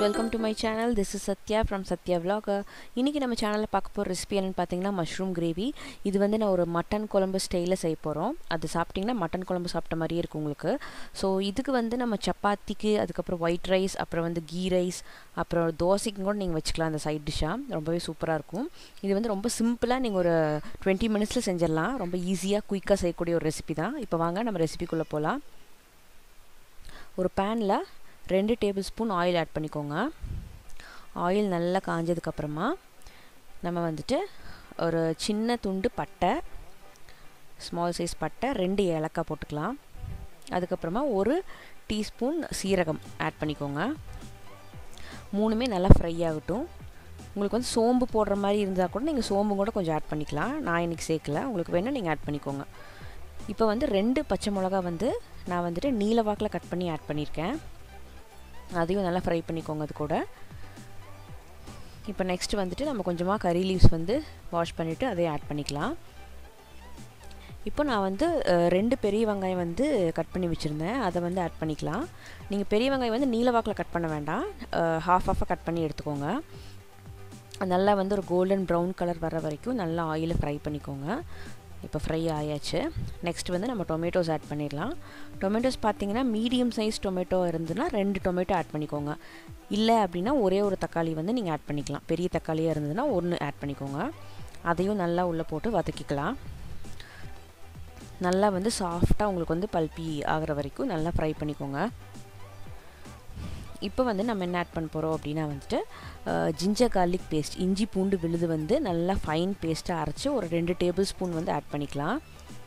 welcome to my channel this is Sathya from Sathya vlogger இன்றைக்கி நம்ம சேனலில் பார்க்க போகிற ரெசிபி என்னென்னு பார்த்தீங்கன்னா மஷ்ரூம் கிரேவி இது வந்து நான் ஒரு மட்டன் குழம்பு ஸ்டைலில் செய்ய போகிறோம் அது சாப்பிட்டிங்கன்னா மட்டன் குழம்பு சாப்பிட்ட மாதிரியே இருக்கும் உங்களுக்கு ஸோ இதுக்கு வந்து நம்ம சப்பாத்திக்கு அதுக்கப்புறம் ஒயிட் ரைஸ் அப்புறம் வந்து கீ ரைஸ் அப்புறம் தோசைக்கும் கூட நீங்கள் வச்சுக்கலாம் அந்த சைட் டிஷ்ஷாக ரொம்பவே சூப்பராக இருக்கும் இது வந்து ரொம்ப சிம்பிளாக நீங்கள் ஒரு டுவெண்ட்டி மினிட்ஸில் செஞ்சிடலாம் ரொம்ப ஈஸியாக குயிக்காக செய்யக்கூடிய ஒரு ரெசிபி தான் இப்போ வாங்க நம்ம ரெசிபிக்குள்ளே போகலாம் ஒரு பேனில் ரெண்டு டேபிள் ஸ்பூன் ஆயில் ஆட் பண்ணிக்கோங்க ஆயில் நல்லா காஞ்சதுக்கப்புறமா நம்ம வந்துட்டு ஒரு சின்ன துண்டு பட்டை ஸ்மால் சைஸ் பட்டை ரெண்டு ஏலக்காய் போட்டுக்கலாம் அதுக்கப்புறமா ஒரு டீஸ்பூன் சீரகம் ஆட் பண்ணிக்கோங்க மூணுமே நல்லா ஃப்ரை ஆகட்டும் உங்களுக்கு வந்து சோம்பு போடுற மாதிரி இருந்தால் கூட நீங்கள் சோம்பு கூட கொஞ்சம் ஆட் பண்ணிக்கலாம் நான் இன்றைக்கி சேர்க்கல உங்களுக்கு வேணால் நீங்கள் ஆட் பண்ணிக்கோங்க இப்போ வந்து ரெண்டு பச்சை மிளகா வந்து நான் வந்துட்டு நீல வாக்கில் கட் பண்ணி ஆட் பண்ணியிருக்கேன் அதையும் நல்லா ஃப்ரை பண்ணிக்கோங்க அது கூட இப்போ நெக்ஸ்ட் வந்துட்டு நம்ம கொஞ்சமாக கறி லீவ்ஸ் வந்து வாஷ் பண்ணிவிட்டு அதையும் ஆட் பண்ணிக்கலாம் இப்போ நான் வந்து ரெண்டு பெரிய வெங்காயம் வந்து கட் பண்ணி வச்சுருந்தேன் அதை வந்து ஆட் பண்ணிக்கலாம் நீங்கள் பெரிய வெங்காயம் வந்து நீல வாக்கில் கட் பண்ண வேண்டாம் ஹாஃப் ஆஃபாக கட் பண்ணி எடுத்துக்கோங்க நல்லா வந்து ஒரு கோல்டன் ப்ரௌன் கலர் வர வரைக்கும் நல்லா ஆயிலில் ஃப்ரை பண்ணிக்கோங்க இப்போ ஃப்ரை ஆயாச்சு நெக்ஸ்ட் வந்து நம்ம டொமேட்டோஸ் ஆட் பண்ணிடலாம் டொமேட்டோஸ் பார்த்தீங்கன்னா மீடியம் சைஸ் டொமேட்டோ இருந்ததுன்னா ரெண்டு டொமேட்டோ ஆட் பண்ணிக்கோங்க இல்லை அப்படின்னா ஒரே ஒரு தக்காளி வந்து நீங்கள் ஆட் பண்ணிக்கலாம் பெரிய தக்காளியாக இருந்ததுன்னா ஒன்று ஆட் பண்ணிக்கோங்க அதையும் நல்லா உள்ளே போட்டு வதக்கிக்கலாம் நல்லா வந்து சாஃப்டாக உங்களுக்கு வந்து பல்பி ஆகிற வரைக்கும் நல்லா ஃப்ரை பண்ணிக்கோங்க இப்போ வந்து நம்ம என்ன ஆட் பண்ண போகிறோம் அப்படின்னா வந்துட்டு ஜிஞ்சர் கார்லிக் பேஸ்ட் இஞ்சி பூண்டு விழுது வந்து நல்லா ஃபைன் பேஸ்ட்டாக அரைச்சி ஒரு ரெண்டு டேபிள் ஸ்பூன் வந்து ஆட் பண்ணிக்கலாம்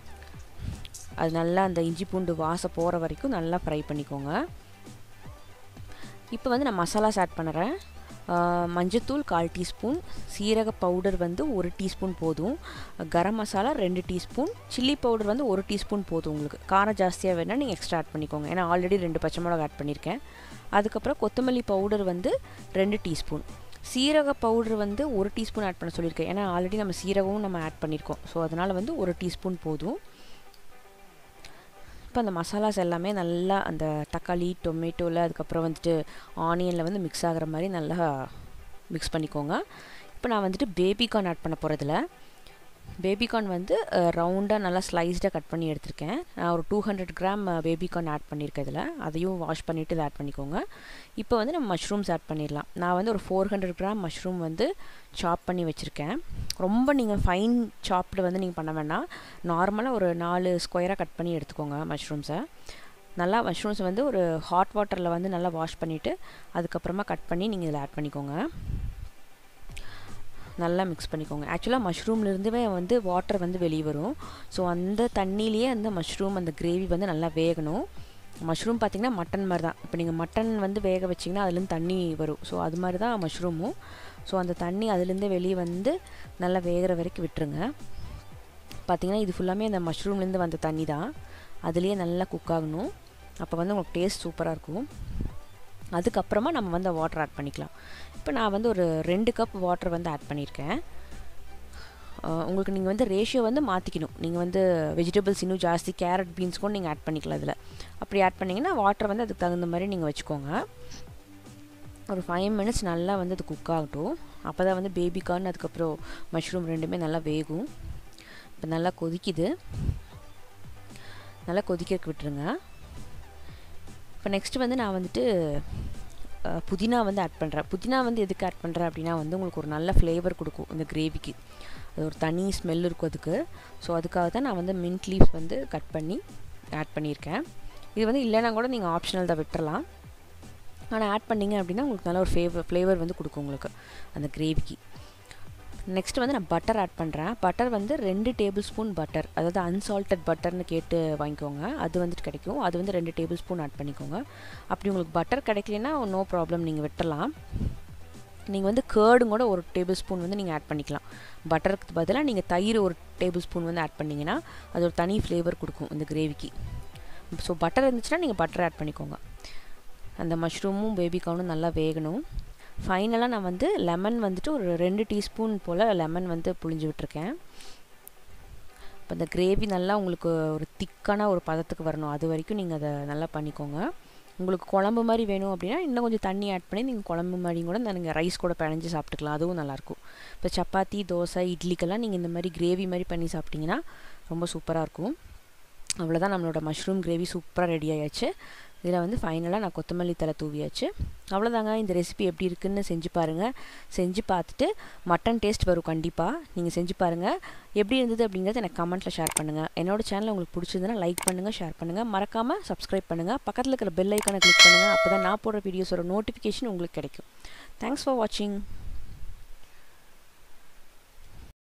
அது நல்லா அந்த இஞ்சி பூண்டு வாசம் போகிற வரைக்கும் நல்லா ஃப்ரை பண்ணிக்கோங்க இப்போ வந்து நான் மசாலாஸ் ஆட் பண்ணுறேன் மஞ்சத்தூள் கால் டீஸ்பூன் சீரக பவுடர் வந்து ஒரு டீஸ்பூன் போதும் கரம் மசாலா ரெண்டு டீஸ்பூன் சில்லி பவுடர் வந்து ஒரு டீஸ்பூன் போதும் உங்களுக்கு காரம் ஜாஸ்தியாக வேணால் நீங்கள் எக்ஸ்ட்ரா ஆட் பண்ணிக்கோங்க ஏன்னா ஆல்ரெடி ரெண்டு பச்சை மிளகா ஆட் பண்ணியிருக்கேன் அதுக்கப்புறம் கொத்தமல்லி பவுடர் வந்து ரெண்டு டீஸ்பூன் சீரக பவுடர் வந்து ஒரு டீஸ்பூன் ஆட் பண்ண சொல்லியிருக்கேன் ஏன்னா ஆல்ரெடி நம்ம சீரகமும் நம்ம ஆட் பண்ணியிருக்கோம் ஸோ அதனால் வந்து ஒரு டீஸ்பூன் போதும் இப்போ அந்த மசாலாஸ் எல்லாமே நல்லா அந்த தக்காளி டொமேட்டோவில் அதுக்கப்புறம் வந்துட்டு ஆனியனில் வந்து மிக்ஸ் ஆகிற மாதிரி நல்லா மிக்ஸ் பண்ணிக்கோங்க இப்போ நான் வந்துட்டு பேபிகார்ன் ஆட் பண்ண போகிறதில்ல பேபிகார்ன் வந்து ரவுண்டாக நல்லா ஸ்லைஸ்டாக கட் பண்ணி எடுத்திருக்கேன் நான் ஒரு two hundred gram baby corn add பண்ணியிருக்கேன் இதில் அதையும் வாஷ் பண்ணிவிட்டு இதை ஆட் பண்ணிக்கோங்க இப்போ வந்து நம்ம மஷ்ரூம்ஸ் ஆட் பண்ணிடலாம் நான் வந்து ஒரு ஃபோர் ஹண்ட்ரட் கிராம் மஷ்ரூம் வந்து சாப் பண்ணி வச்சுருக்கேன் ரொம்ப நீங்கள் ஃபைன் சாப்டு வந்து நீங்கள் பண்ண வேண்டாம் நார்மலாக ஒரு நாலு ஸ்கொயராக கட் பண்ணி எடுத்துக்கோங்க மஷ்ரூம்ஸை நல்லா மஷ்ரூம்ஸ் வந்து ஒரு ஹாட் வாட்டரில் வந்து நல்லா வாஷ் பண்ணிவிட்டு அதுக்கப்புறமா கட் பண்ணி நீங்கள் இதில் ஆட் பண்ணிக்கோங்க நல்லா மிக்ஸ் பண்ணிக்கோங்க ஆக்சுவலாக மஷ்ரூம்லேருந்துவே வந்து வாட்டர் வந்து வெளியே வரும் ஸோ அந்த தண்ணியிலேயே அந்த மஷ்ரூம் அந்த கிரேவி வந்து நல்லா வேகணும் மஷ்ரூம் பார்த்திங்கன்னா மட்டன் மாதிரி தான் இப்போ நீங்கள் மட்டன் வந்து வேக வச்சிங்கன்னா அதுலேருந்து தண்ணி வரும் ஸோ அது மாதிரி தான் மஷ்ரூமும் ஸோ அந்த தண்ணி அதுலேருந்து வெளியே வந்து நல்லா வேகிற வரைக்கும் விட்டுருங்க பார்த்திங்கன்னா இது ஃபுல்லாமே அந்த மஷ்ரூம்லேருந்து வந்த தண்ணி தான் அதுலேயே நல்லா குக் ஆகணும் அப்போ வந்து உங்களுக்கு டேஸ்ட் சூப்பராக இருக்கும் அதுக்கப்புறமா நம்ம வந்து வாட்டர் ஆட் பண்ணிக்கலாம் இப்போ நான் வந்து ஒரு ரெண்டு கப் வாட்டர் வந்து ஆட் பண்ணியிருக்கேன் உங்களுக்கு நீங்கள் வந்து ரேஷியோ வந்து மாற்றிக்கணும் நீங்கள் வந்து வெஜிடபிள்ஸ் இன்னும் ஜாஸ்தி கேரட் பீன்ஸ் கூட நீங்கள் ஆட் பண்ணிக்கலாம் இதில் அப்படி ஆட் பண்ணிங்கன்னா வாட்டர் வந்து அதுக்கு தகுந்த மாதிரி நீங்கள் வச்சுக்கோங்க ஒரு ஃபைவ் மினிட்ஸ் நல்லா வந்து அது குக் ஆகட்டும் அப்போ தான் வந்து பேபிகார்ன் அதுக்கப்புறம் மஷ்ரூம் ரெண்டுமே நல்லா வேகும் இப்போ நல்லா கொதிக்குது நல்லா கொதிக்க விட்டுருங்க இப்போ நெக்ஸ்ட்டு வந்து நான் வந்துட்டு புதினா வந்து ஆட் பண்ணுறேன் புதினா வந்து எதுக்கு ஆட் பண்ணுறேன் அப்படின்னா வந்து உங்களுக்கு ஒரு நல்ல ஃப்ளேவர் கொடுக்கும் இந்த கிரேவிக்கு அது ஒரு தனி ஸ்மெல் இருக்கும் அதுக்கு ஸோ அதுக்காக தான் நான் வந்து மின்ட் லீவ்ஸ் வந்து கட் பண்ணி ஆட் பண்ணியிருக்கேன் இது வந்து இல்லைனா கூட நீங்கள் ஆப்ஷனல் தான் விட்டுறலாம் ஆனால் ஆட் பண்ணிங்க அப்படின்னா உங்களுக்கு நல்ல ஒரு ஃபேவர் ஃப்ளேவர் வந்து கொடுக்கும் உங்களுக்கு அந்த கிரேவிக்கு நெக்ஸ்ட் வந்து நான் பட்டர் ஆட் பண்ணுறேன் பட்டர் வந்து ரெண்டு டேபிள் ஸ்பூன் பட்டர் அதாவது அன்சால்டட் பட்டர்னு கேட்டு வாங்கிக்கோங்க அது வந்துட்டு கிடைக்கும் அது வந்து ரெண்டு டேபிள் ஸ்பூன் ஆட் பண்ணிக்கோங்க அப்படி உங்களுக்கு பட்டர் கிடைக்கலனா நோ ப்ராப்ளம் நீங்கள் விட்டுறலாம் நீங்கள் வந்து கேர்டும் கூட ஒரு டேபிள் ஸ்பூன் வந்து நீங்கள் ஆட் பண்ணிக்கலாம் பட்டருக்கு பதிலாக நீங்கள் தயிர் ஒரு டேபிள் ஸ்பூன் வந்து ஆட் பண்ணிங்கன்னா அது ஒரு தனி ஃப்ளேவர் கொடுக்கும் இந்த கிரேவிக்கு ஸோ பட்டர் இருந்துச்சுன்னா நீங்கள் பட்டர் ஆட் பண்ணிக்கோங்க அந்த மஷ்ரூமும் பேபிகார்னும் நல்லா வேகணும் ஃபைனலாக நான் வந்து லெமன் வந்துட்டு ஒரு ரெண்டு டீஸ்பூன் போல் லெமன் வந்து புழிஞ்சு விட்டுருக்கேன் இப்போ இந்த கிரேவி நல்லா உங்களுக்கு ஒரு திக்கான ஒரு பதத்துக்கு வரணும் அது வரைக்கும் நீங்கள் அதை நல்லா பண்ணிக்கோங்க உங்களுக்கு குழம்பு மாதிரி வேணும் அப்படின்னா இன்னும் கொஞ்சம் தண்ணி ஆட் பண்ணி நீங்கள் குழம்பு மாதிரி கூட நீங்கள் ரைஸ் கூட பிணைஞ்சு சாப்பிட்டுக்கலாம் அதுவும் நல்லாயிருக்கும் இப்போ சப்பாத்தி தோசை இட்லிக்கெல்லாம் நீங்கள் இந்த மாதிரி கிரேவி மாதிரி பண்ணி சாப்பிட்டிங்கன்னா ரொம்ப சூப்பராக இருக்கும் அவ்வளோதான் நம்மளோட மஷ்ரூம் கிரேவி சூப்பராக ரெடி ஆயாச்சு இதில் வந்து ஃபைனலாக நான் கொத்தமல்லி தலை தூவியாச்சு அவ்வளோதாங்க இந்த ரெசிபி எப்படி இருக்குன்னு செஞ்சு பாருங்கள் செஞ்சு பார்த்துட்டு மட்டன் டேஸ்ட் வரும் கண்டிப்பாக நீங்கள் செஞ்சு பாருங்கள் எப்படி இருந்தது அப்படிங்கிறத எனக்கு கமெண்ட்டில் ஷேர் பண்ணுங்கள் என்னோட சேனல் உங்களுக்கு பிடிச்சதுன்னா லைக் பண்ணுங்கள் ஷேர் பண்ணுங்கள் மறக்காமல் சப்ஸ்கிரைப் பண்ணுங்கள் பக்கத்தில் இருக்கிற பெல் ஐக்கானை கிளிக் பண்ணுங்கள் அப்போ தான் நான் போடுற வீடியோஸோட நோட்டிஃபிகேஷன் உங்களுக்கு கிடைக்கும் தேங்க்ஸ் ஃபார் வாட்சிங்